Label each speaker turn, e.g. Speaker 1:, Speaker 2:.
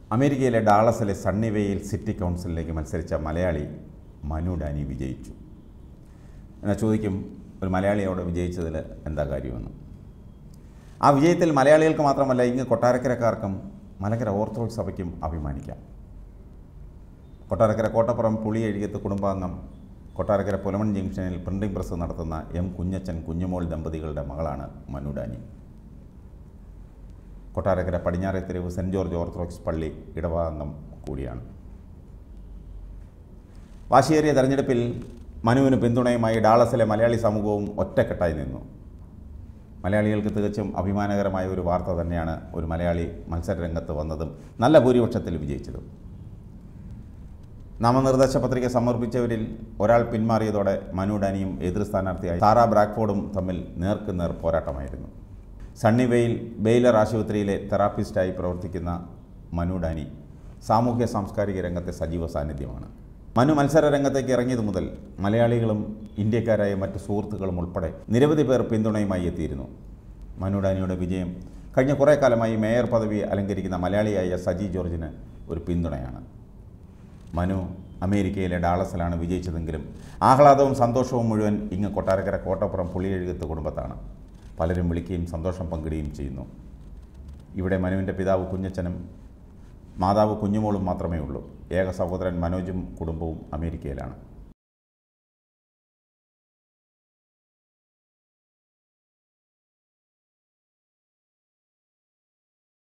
Speaker 1: അമേരിക്കയിലെ ഡാളസിലെ സണ്ണിവേയിൽ സിറ്റി കൗൺസിലിലേക്ക് മത്സരിച്ച മലയാളി മനു ഡാനി വിജയിച്ചു എന്നാൽ ചോദിക്കും ഒരു മലയാളി അവിടെ വിജയിച്ചതിൽ എന്താ കാര്യമെന്ന് ആ വിജയത്തിൽ മലയാളികൾക്ക് മാത്രമല്ല ഇങ്ങ് കൊട്ടാരക്കരക്കാർക്കും മലങ്കര ഓർത്തഡോക്സ് സഭയ്ക്കും അഭിമാനിക്കാം കൊട്ടാരക്കര കോട്ടപ്പുറം പുളിയെഴുതിയത്ത് കുടുംബാംഗം കൊട്ടാരക്കര പുലമൺ ജംഗ്ഷനിൽ പ്രിൻറ്റിംഗ് പ്രസ് നടത്തുന്ന എം കുഞ്ഞച്ചൻ കുഞ്ഞുമോൾ ദമ്പതികളുടെ മകളാണ് മനു ഡാനി കൊട്ടാരക്കര പടിഞ്ഞാറെ തെരുവ് സെൻറ് ജോർജ് ഓർത്തഡോക്സ് പള്ളി ഇടവാംഗം കൂടിയാണ് വാശിയേറിയ തെരഞ്ഞെടുപ്പിൽ മനുവിന് പിന്തുണയുമായി ഡാളസിലെ മലയാളി സമൂഹവും ഒറ്റക്കെട്ടായി നിന്നു മലയാളികൾക്ക് തികച്ചും അഭിമാനകരമായ ഒരു വാർത്ത തന്നെയാണ് ഒരു മലയാളി മത്സരരംഗത്ത് വന്നതും നല്ല ഭൂരിപക്ഷത്തിൽ വിജയിച്ചതും നാമനിർദ്ദേശ പത്രിക സമർപ്പിച്ചവരിൽ ഒരാൾ പിന്മാറിയതോടെ മനു ഡാനിയും എതിർ സ്ഥാനാർത്ഥിയായി സാറാ ബ്രാക്ക്ഫോർഡും തമ്മിൽ നേർക്ക് നേർ പോരാട്ടമായിരുന്നു സണ്ണി വെയിൽ ബെയിലർ ആശുപത്രിയിലെ തെറാപ്പിസ്റ്റായി പ്രവർത്തിക്കുന്ന മനു ഡാനി സാമൂഹ്യ സാംസ്കാരിക രംഗത്തെ സജീവ സാന്നിധ്യമാണ് മനു മത്സര രംഗത്തേക്ക് ഇറങ്ങിയതു മുതൽ മലയാളികളും ഇന്ത്യക്കാരായ മറ്റു സുഹൃത്തുക്കളും ഉൾപ്പെടെ നിരവധി പേർ പിന്തുണയുമായി എത്തിയിരുന്നു മനു ഡാനിയുടെ വിജയം കഴിഞ്ഞ കുറേ കാലമായി മേയർ പദവി അലങ്കരിക്കുന്ന മലയാളിയായ സജി ജോർജിന് ഒരു പിന്തുണയാണ് മനു അമേരിക്കയിലെ ഡാളസിലാണ് വിജയിച്ചതെങ്കിലും ആഹ്ലാദവും സന്തോഷവും മുഴുവൻ ഇങ്ങ് കൊട്ടാരക്കര കോട്ടപ്പുറം പുളിയെഴുകത്ത് കുടുംബത്താണ് പലരും വിളിക്കുകയും സന്തോഷം പങ്കിടുകയും ചെയ്യുന്നു ഇവിടെ മനുവിൻ്റെ പിതാവ് കുഞ്ഞച്ചനും മാതാവ് കുഞ്ഞുമോളും മാത്രമേ ഉള്ളൂ ഏക സഹോദരൻ മനോജും കുടുംബവും അമേരിക്കയിലാണ്